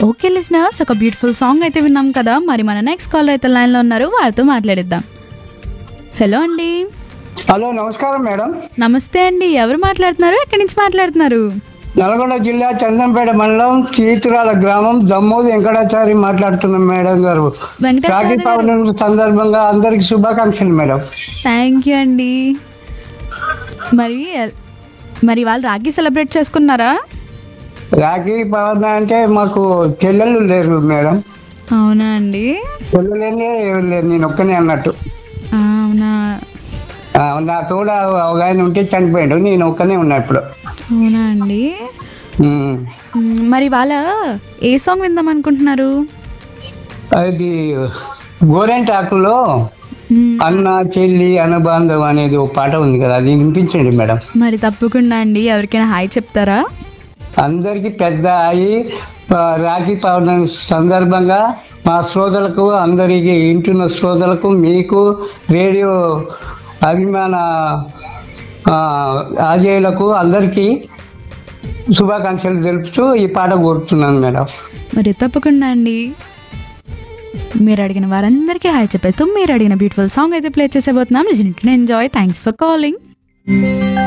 Okay listeners ఒక beautiful song అయితే విన్నాం కదా మరి మన నెక్స్ట్ కాలర్ అయితే లైన్లో ఉన్నారు వారితో మాట్లాడిద్దాం హలో అండి హలో నమస్కారం మేడం నమస్తే అండి ఎవరు మాట్లాడుతున్నారు ఎక్కడి నుంచి మాట్లాడుతున్నారు నల్గొండ జిల్లా చందంపేట మండలం చీతురాల గ్రామం దమ్మోది వెంకటాచారి మాట్లాడుతున్నాం మేడం గారు రాఖీ వెంకటాచారి గారు పౌర్ణమి సందర్భంగా అందరికి శుభాకాంక్షలు మేడం థ్యాంక్ యూ అండి మరి ఎల్- మరి వాళ్ళు రాఖీ సెలబ్రేట్ చేసుకున్నారా రాఖీ పౌర్ణమి అంటే మాకు చెల్లెళ్ళు లేరు మేడం అవునా అండి చెల్లెలేని ఎవరు లేరు నేను ఒక్కనే అన్నట్టు ఆ, అవునా ఆ, నా తోడ ఒక ఆయన ఉంటే చనిపోయాడు నేను ఒక్కనే ఉన్నా ఇప్పుడు అవునా అండి ఉమ్. మ్, మరి వాళ్ళ ఏ సాంగ్ విందాం అనుకుంటున్నారు అది గోరెంటాకులో మ్, అన్న చెల్లి అనుబంధం అనేది ఒక పాట ఉంది కదా అది వినిపించండి మేడం మరి తప్పకుండా అండి ఎవరికైనా హాయ్ చెప్తారా అందరికి పెద్ద అయి ఆ, రాఖీ పౌర్ణమి సందర్భంగా మా శ్రోతలకు అందరికి ఇంటున్న శ్రోతలకు మీకు రేడియో అభిమాన ఆ, ఆజేయులకు అందరికీ శుభాకాంక్షలు తెలుపుతూ ఈ పాట కోరుతున్నాను మేడం మరి తప్పకుండా అండి మీరు అడిగిన వారందరికీ హాయ్ చెప్పేస్తూ మీరు అడిగిన బ్యూటిఫుల్ సాంగ్ అయితే ప్లే చేసేబోతున్నాం ఎంజాయ్ థ్యాంక్స్ ఫర్ కాలింగ్